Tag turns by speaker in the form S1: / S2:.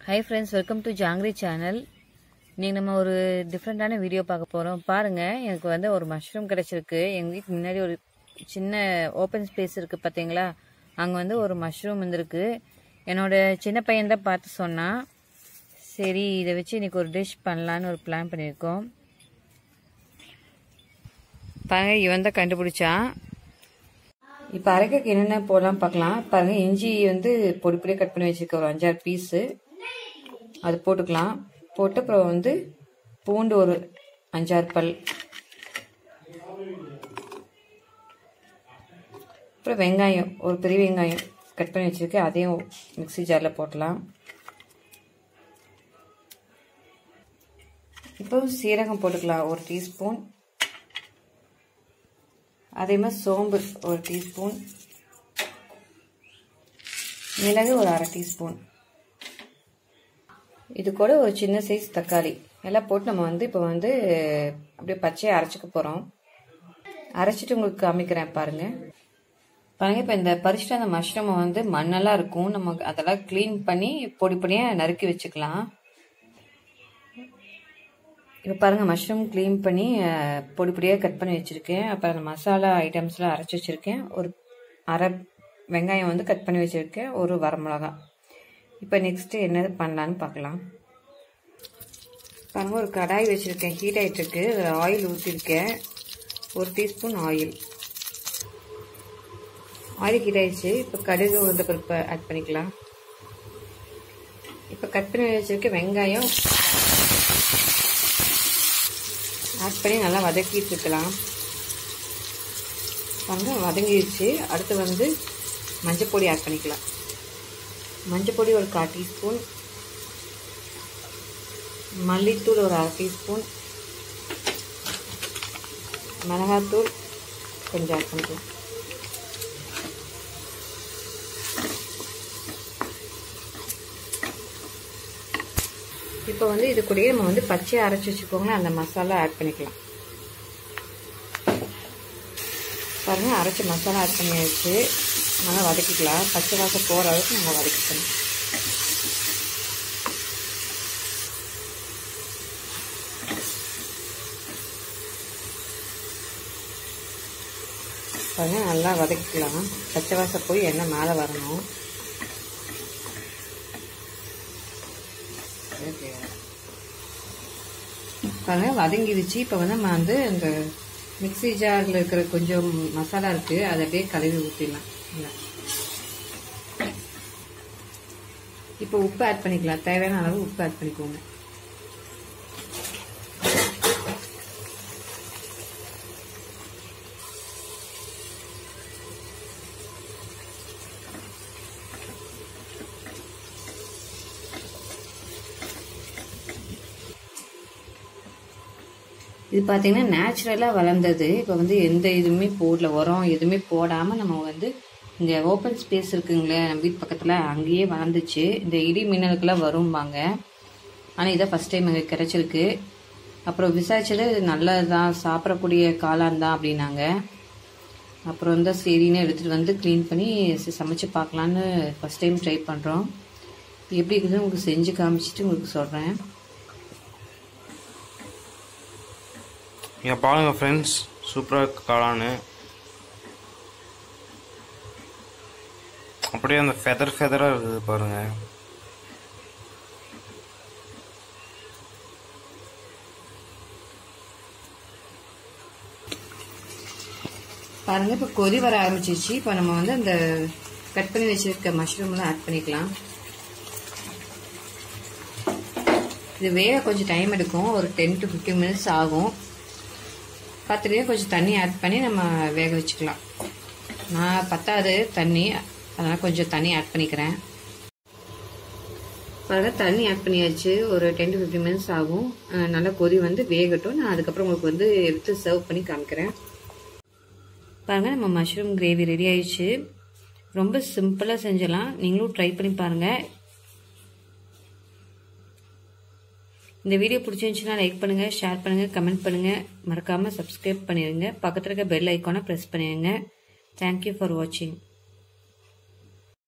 S1: high friends welcome to Jangiri channel நீங்கள் நம்ம ஒரு டிஃப்ரெண்ட்டான வீடியோ பார்க்க போகிறோம் பாருங்கள் எனக்கு வந்து ஒரு மஷ்ரூம் கிடச்சிருக்கு எங்கள் வீட்டு முன்னாடி ஒரு சின்ன ஓப்பன் ஸ்பேஸ் இருக்குது பார்த்தீங்களா அங்கே வந்து ஒரு மஷ்ரூம் இருந்திருக்கு என்னோட சின்ன பையன் தான் பார்த்து சொன்னான் சரி இதை வச்சு இன்னைக்கு ஒரு டிஷ் பண்ணலான்னு ஒரு பிளான் பண்ணியிருக்கோம் பாருங்க இவன் தான் கண்டுபிடிச்சான் இப்போ அரைக்கக்கு என்னென்ன போடலாம் பார்க்கலாம் பாருங்க இஞ்சி வந்து பொடி பொடியாக கட் பண்ணி வச்சிருக்க ஒரு அஞ்சாறு பீஸு அது போட்டுக்கலாம் போட்டு அப்புறம் வந்து பூண்டு ஒரு அஞ்சாறு பல் அப்புறம் வெங்காயம் ஒரு பெரிய வெங்காயம் கட் பண்ணி வச்சிருக்கேன் அதையும் மிக்ஸி ஜாரில் போட்டலாம் இப்போ சீரகம் போட்டுக்கலாம் ஒரு டீஸ்பூன் அதே மாதிரி சோம்பு ஒரு டீஸ்பூன் மிளகு ஒரு அரை டீஸ்பூன் இது கூட ஒரு சின்ன சைஸ் தக்காளி எல்லாம் போட்டு நம்ம வந்து இப்போ வந்து அப்படியே பச்சையை அரைச்சிக்க போகிறோம் அரைச்சிட்டு உங்களுக்கு காமிக்கிறேன் பாருங்க பாருங்க இப்போ இந்த பறிச்சுட்டு அந்த மஷ்ரூமை வந்து மண்ணெல்லாம் இருக்கும் நம்ம அதெல்லாம் க்ளீன் பண்ணி பொடி பொடியாக நறுக்கி வச்சுக்கலாம் இப்போ பாருங்கள் மஷ்ரூம் க்ளீன் பண்ணி பொடி பொடியாக கட் பண்ணி வச்சுருக்கேன் அப்புறம் அந்த மசாலா ஐட்டம்ஸ்லாம் அரைச்சி வச்சுருக்கேன் ஒரு அரை வெங்காயம் வந்து கட் பண்ணி வச்சுருக்கேன் ஒரு வரமிளகா இப்போ நெக்ஸ்ட்டு என்ன பண்ணலான்னு பார்க்கலாம் பாருங்கள் ஒரு கடாய் வச்சுருக்கேன் ஹீட் ஆகிட்டுருக்கு அதில் ஆயில் ஊற்றிருக்கேன் ஒரு டீஸ்பூன் ஆயில் ஆயில் ஹீட் ஆயிடுச்சு இப்போ கடுகு உளுந்த பருப்பை ஆட் பண்ணிக்கலாம் இப்போ கட் பண்ணி வச்சுருக்க வெங்காயம் ஆட் பண்ணி நல்லா வதக்கிட்டு இருக்கலாம் பாருங்க வதங்கிடுச்சு அடுத்து வந்து மஞ்சப்பொடி ஆட் பண்ணிக்கலாம் மஞ்சப்பொடி ஒரு கால் டீஸ்பூன் மல்லித்தூள் ஒரு அரை டீஸ்பூன் மிளகாத்தூள் கொஞ்சம் ஆட் பண்ணிக்கலாம் இப்போ வந்து இது கூடயே நம்ம வந்து பச்சையை அரைச்சி வச்சுக்கோங்களேன் அந்த மசாலா ஆட் பண்ணிக்கலாம் பாருங்கள் அரைச்ச மசாலா ஆட் பண்ணியாச்சு நல்லா வதக்கிக்கலாம் பச்சை வாசம் போகிற அளவுக்கு நம்ம வதக்கிக்கணும் பாருங்கள் நல்லா வதக்கிக்கலாம் பச்சை வாசம் போய் எண்ணெய் மேலே வரணும் பாருங்க வதங்கிடுச்சு இப்போ வந்து நம்ம வந்து இந்த மிக்சி ஜாரில் இருக்கிற கொஞ்சம் மசாலா இருக்குது அதை அப்படியே கழுவி ஊற்றிடலாம் இப்போ உப்பு ஆட் பண்ணிக்கலாம் தேவையான அளவு உப்பு ஆட் பண்ணிக்கோங்க இது பார்த்தீங்கன்னா நேச்சுரலாக வளர்ந்தது இப்போ வந்து எந்த இதுவுமே போடல உரம் எதுவுமே போடாமல் நம்ம வந்து இங்கே ஓப்பன் ஸ்பேஸ் இருக்குங்களே நம்ம வீட்டு பக்கத்தில் அங்கேயே வளர்ந்துச்சு இந்த இடி மின்னலுக்கெல்லாம் வரும்பாங்க ஆனால் இதான் ஃபஸ்ட் டைம் எங்களுக்கு கிடச்சிருக்கு அப்புறம் விசாரிச்சது நல்லது தான் சாப்பிடக்கூடிய காளான் தான் அப்படின்னாங்க அப்புறம் வந்து சரின்னு எடுத்துகிட்டு வந்து க்ளீன் பண்ணி சமைச்சு பார்க்கலான்னு ஃபஸ்ட் டைம் ட்ரை பண்ணுறோம் எப்படி இருக்குதுன்னு உங்களுக்கு செஞ்சு காமிச்சிட்டு உங்களுக்கு சொல்கிறேன்
S2: இங்கே பாருங்கள் ஃப்ரெண்ட்ஸ் சூப்பராக இருக்கு காளானு அப்படியே அந்த ஃபெதர் ஃபெதராக இருக்குது பாருங்கள்
S1: பாருங்க இப்போ கொதி வர ஆரம்பிச்சிச்சு இப்போ நம்ம வந்து அந்த கட் பண்ணி வச்சிருக்க மஷ்ரூம்லாம் ஆட் பண்ணிக்கலாம் இது வேக கொஞ்சம் டைம் எடுக்கும் ஒரு டென் டு ஃபிஃப்டீன் மினிட்ஸ் ஆகும் பத்துலேயே கொஞ்சம் தண்ணி ஆட் பண்ணி நம்ம வேக வச்சுக்கலாம் நான் பத்தாது தண்ணி அதனால் கொஞ்சம் தண்ணி ஆட் பண்ணிக்கிறேன் பாருங்க தண்ணி ஆட் பண்ணியாச்சு ஒரு டென் டு ஃபிஃப்டின் மினிட்ஸ் ஆகும் நல்லா கொதி வந்து வேகட்டும் நான் அதுக்கப்புறம் உங்களுக்கு வந்து எடுத்து சர்வ் பண்ணி காமிக்கிறேன் பாருங்க நம்ம மஷ்ரூம் கிரேவி ரெடி ஆயிடுச்சு ரொம்ப சிம்பிளாக செஞ்சிடலாம் நீங்களும் ட்ரை பண்ணி பாருங்கள் இந்த வீடியோ பிடிச்சிருந்துச்சுன்னா லைக் பண்ணுங்கள் ஷேர் பண்ணுங்கள் கமெண்ட் பண்ணுங்கள் மறக்காமல் சப்ஸ்கிரைப் பண்ணிடுங்க பக்கத்தில் இருக்க பெல் ஐக்கானை ப்ரெஸ் பண்ணிடுங்க தேங்க்யூ ஃபார் வாட்சிங்